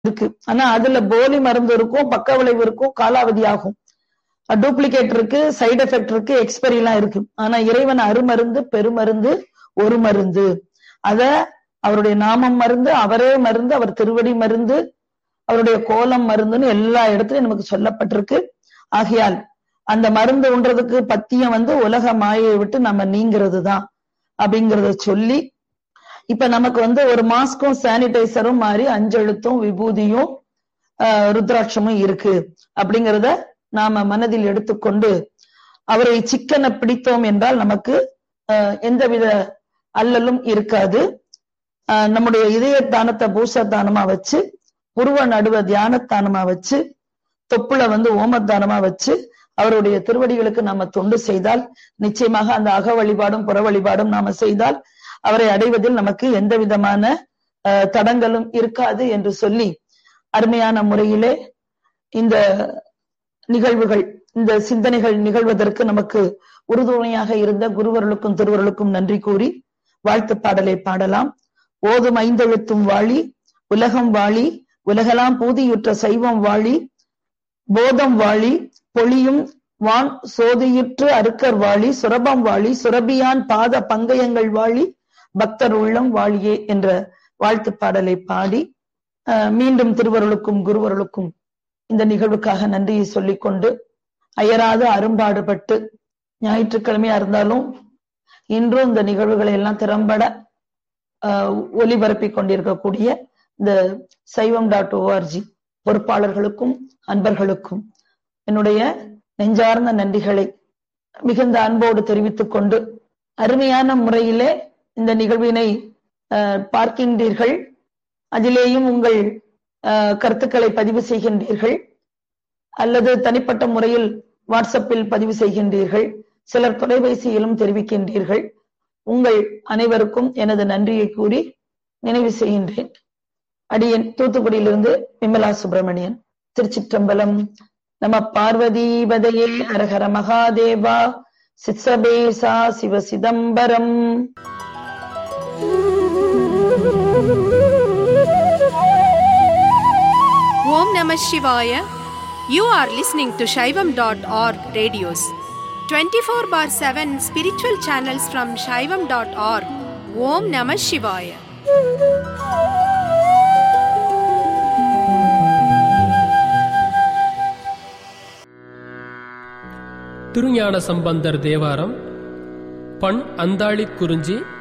இருக்கு ஆனா அதுல போலி மருந்து இருக்கும் பக்க விளைவு இருக்கும் காலாவதி ஆகும் டூப்ளிகேட் இருக்கு சைடு எஃபெக்ட் இருக்கு எக்ஸ்பெரி எல்லாம் இருக்கு ஆனா இறைவன் அருமருந்து பெருமருந்து ஒரு மருந்து அத அவருடைய நாமம் மருந்து அவரே மருந்து அவர் திருவடி மருந்து அவருடைய கோலம் மருந்துன்னு எல்லா இடத்துலயும் நமக்கு சொல்லப்பட்டிருக்கு ஆகையால் அந்த மருந்து உண்றதுக்கு பத்தியம் வந்து உலக மாயை விட்டு நம்ம நீங்கிறது தான் அப்படிங்கறத சொல்லி இப்ப நமக்கு வந்து ஒரு மாஸ்க்கும் சானிடைசரும் மாதிரி அஞ்செழுத்தும் விபூதியும் ருத்ராட்சமும் இருக்கு அப்படிங்கிறத நாம மனதில் எடுத்துக்கொண்டு அவரை சிக்கன பிடித்தோம் என்றால் நமக்கு எந்தவித அல்லலும் இருக்காது நம்முடைய இதய தானத்தை பூச தானமா வச்சு உருவ நடுவ தியானத்தானமா வச்சு தொப்புள வந்து ஓமத்தானமா வச்சு அவருடைய திருவடிகளுக்கு நாம தொண்டு செய்தால் நிச்சயமாக அந்த அக வழிபாடும் புற வழிபாடும் நாம செய்தால் அவரை அடைவதில் நமக்கு எந்த விதமான தடங்களும் இருக்காது என்று சொல்லி அருமையான முறையிலே இந்த நிகழ்வுகள் இந்த சிந்தனைகள் நிகழ்வதற்கு நமக்கு உறுதுணையாக இருந்த குருவர்களுக்கும் திருவர்களுக்கும் நன்றி கூறி வாழ்த்து பாடலை பாடலாம் ஓதும் ஐந்தெழுத்தும் வாழி உலகம் வாழி உலகெல்லாம் பூதியுற்ற சைவம் வாழி போதம் வாழி பொழியும் வான் சோதியுற்று அருக்கர் வாழி சுரபம் வாழி சுரபியான் பாத பங்கயங்கள் வாழி பக்தர் உள்ளம் வாழியே என்ற வாழ்த்து பாடலை பாடி மீண்டும் திருவருளுக்கும் குருவருளுக்கும் இந்த நிகழ்வுக்காக நன்றியை சொல்லிக்கொண்டு அயராது அரும்பாடுபட்டு ஞாயிற்றுக்கிழமையா இருந்தாலும் இன்றும் இந்த நிகழ்வுகளை எல்லாம் திறம்பட ஒலிபரப்பி கொண்டிருக்கக்கூடிய இந்த சைவம் டாட் ஓஆர்ஜி பொறுப்பாளர்களுக்கும் அன்பர்களுக்கும் என்னுடைய நெஞ்சார்ந்த நன்றிகளை மிகுந்த அன்போடு தெரிவித்துக் கொண்டு அருமையான முறையிலே இந்த நிகழ்வினை பார்க்கின்றீர்கள் அதிலேயும் உங்கள் கருத்துக்களை பதிவு செய்கின்றீர்கள் அல்லது தனிப்பட்ட முறையில் வாட்ஸ்அப்பில் பதிவு செய்கின்றீர்கள் சிலர் தொலைபேசியிலும் தெரிவிக்கின்றீர்கள் உங்கள் அனைவருக்கும் எனது நன்றியை கூறி நினைவு செய்கின்றேன் அடியன் தூத்துக்குடியிலிருந்து விமலா சுப்பிரமணியன் திருச்சிற்றம்பலம் நம பார்வதீபதையே அரஹர மகாதேவா சித்சபேசா சிவ Chidambaram Om Namah Shivaya. You are listening to Shaivam.org radios. 24 bar 7 spiritual channels from Shaivam.org. Om Namah Shivaya. திருஞான சம்பந்தர் தேவாரம் பண் அந்தாளி குறிஞ்சி